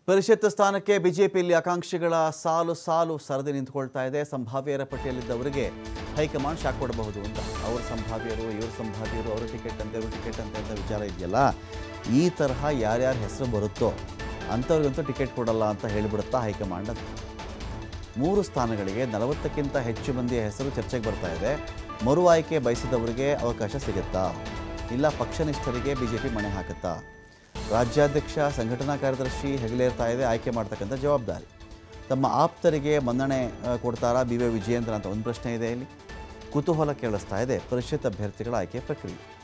ಪರಿಷತ್ ಸ್ಥಾನಕ್ಕೆ ಬಿಜೆಪಿಯಲ್ಲಿ ಆಕಾಂಕ್ಷಿಗಳ ಸಾಲು ಸಾಲು ಸರದಿ ನಿಂತುಕೊಳ್ತಾ ಇದೆ ಸಂಭಾವ್ಯರ ಪಟ್ಟಿಯಲ್ಲಿದ್ದವರಿಗೆ ಹೈಕಮಾಂಡ್ ಶಾಕ್ ಕೊಡಬಹುದು ಅಂತ ಅವ್ರ ಸಂಭಾವ್ಯರು ಇವ್ರ ಸಂಭಾವ್ಯರು ಅವ್ರ ಟಿಕೆಟ್ ಅಂತ ಇವ್ರ ಟಿಕೆಟ್ ಅಂತ ಅಂತ ವಿಚಾರ ಇದೆಯಲ್ಲ ಈ ತರಹ ಯಾರ್ಯಾರ ಹೆಸರು ಬರುತ್ತೋ ಅಂಥವ್ರಿಗಂತೂ ಟಿಕೆಟ್ ಕೊಡಲ್ಲ ಅಂತ ಹೇಳಿಬಿಡುತ್ತಾ ಹೈಕಮಾಂಡ್ ಅಂತ ಮೂರು ಸ್ಥಾನಗಳಿಗೆ ನಲವತ್ತಕ್ಕಿಂತ ಹೆಚ್ಚು ಮಂದಿಯ ಹೆಸರು ಚರ್ಚೆಗೆ ಬರ್ತಾ ಇದೆ ಮರು ಆಯ್ಕೆ ಬಯಸಿದವರಿಗೆ ಅವಕಾಶ ಸಿಗುತ್ತಾ ಇಲ್ಲ ಪಕ್ಷನಿಷ್ಠರಿಗೆ ಬಿಜೆಪಿ ಮಣೆ ಹಾಕುತ್ತಾ ರಾಜ್ಯಾಧ್ಯಕ್ಷ ಸಂಘಟನಾ ಕಾರ್ಯದರ್ಶಿ ಹೆಗಲೇರ್ತಾ ಇದೆ ಆಯ್ಕೆ ಮಾಡ್ತಕ್ಕಂಥ ಜವಾಬ್ದಾರಿ ತಮ್ಮ ಆಪ್ತರಿಗೆ ಮನ್ನಣೆ ಆ, ಕೊಡ್ತಾರಾ ಬಿ ವೈ ವಿಜಯೇಂದ್ರ ಅಂತ ಒಂದು ಪ್ರಶ್ನೆ ಇದೆ ಇಲ್ಲಿ ಕುತೂಹಲ ಕೇಳಿಸ್ತಾ ಇದೆ ಪರಿಷತ್ ಅಭ್ಯರ್ಥಿಗಳ ಆಯ್ಕೆ ಪ್ರಕ್ರಿಯೆ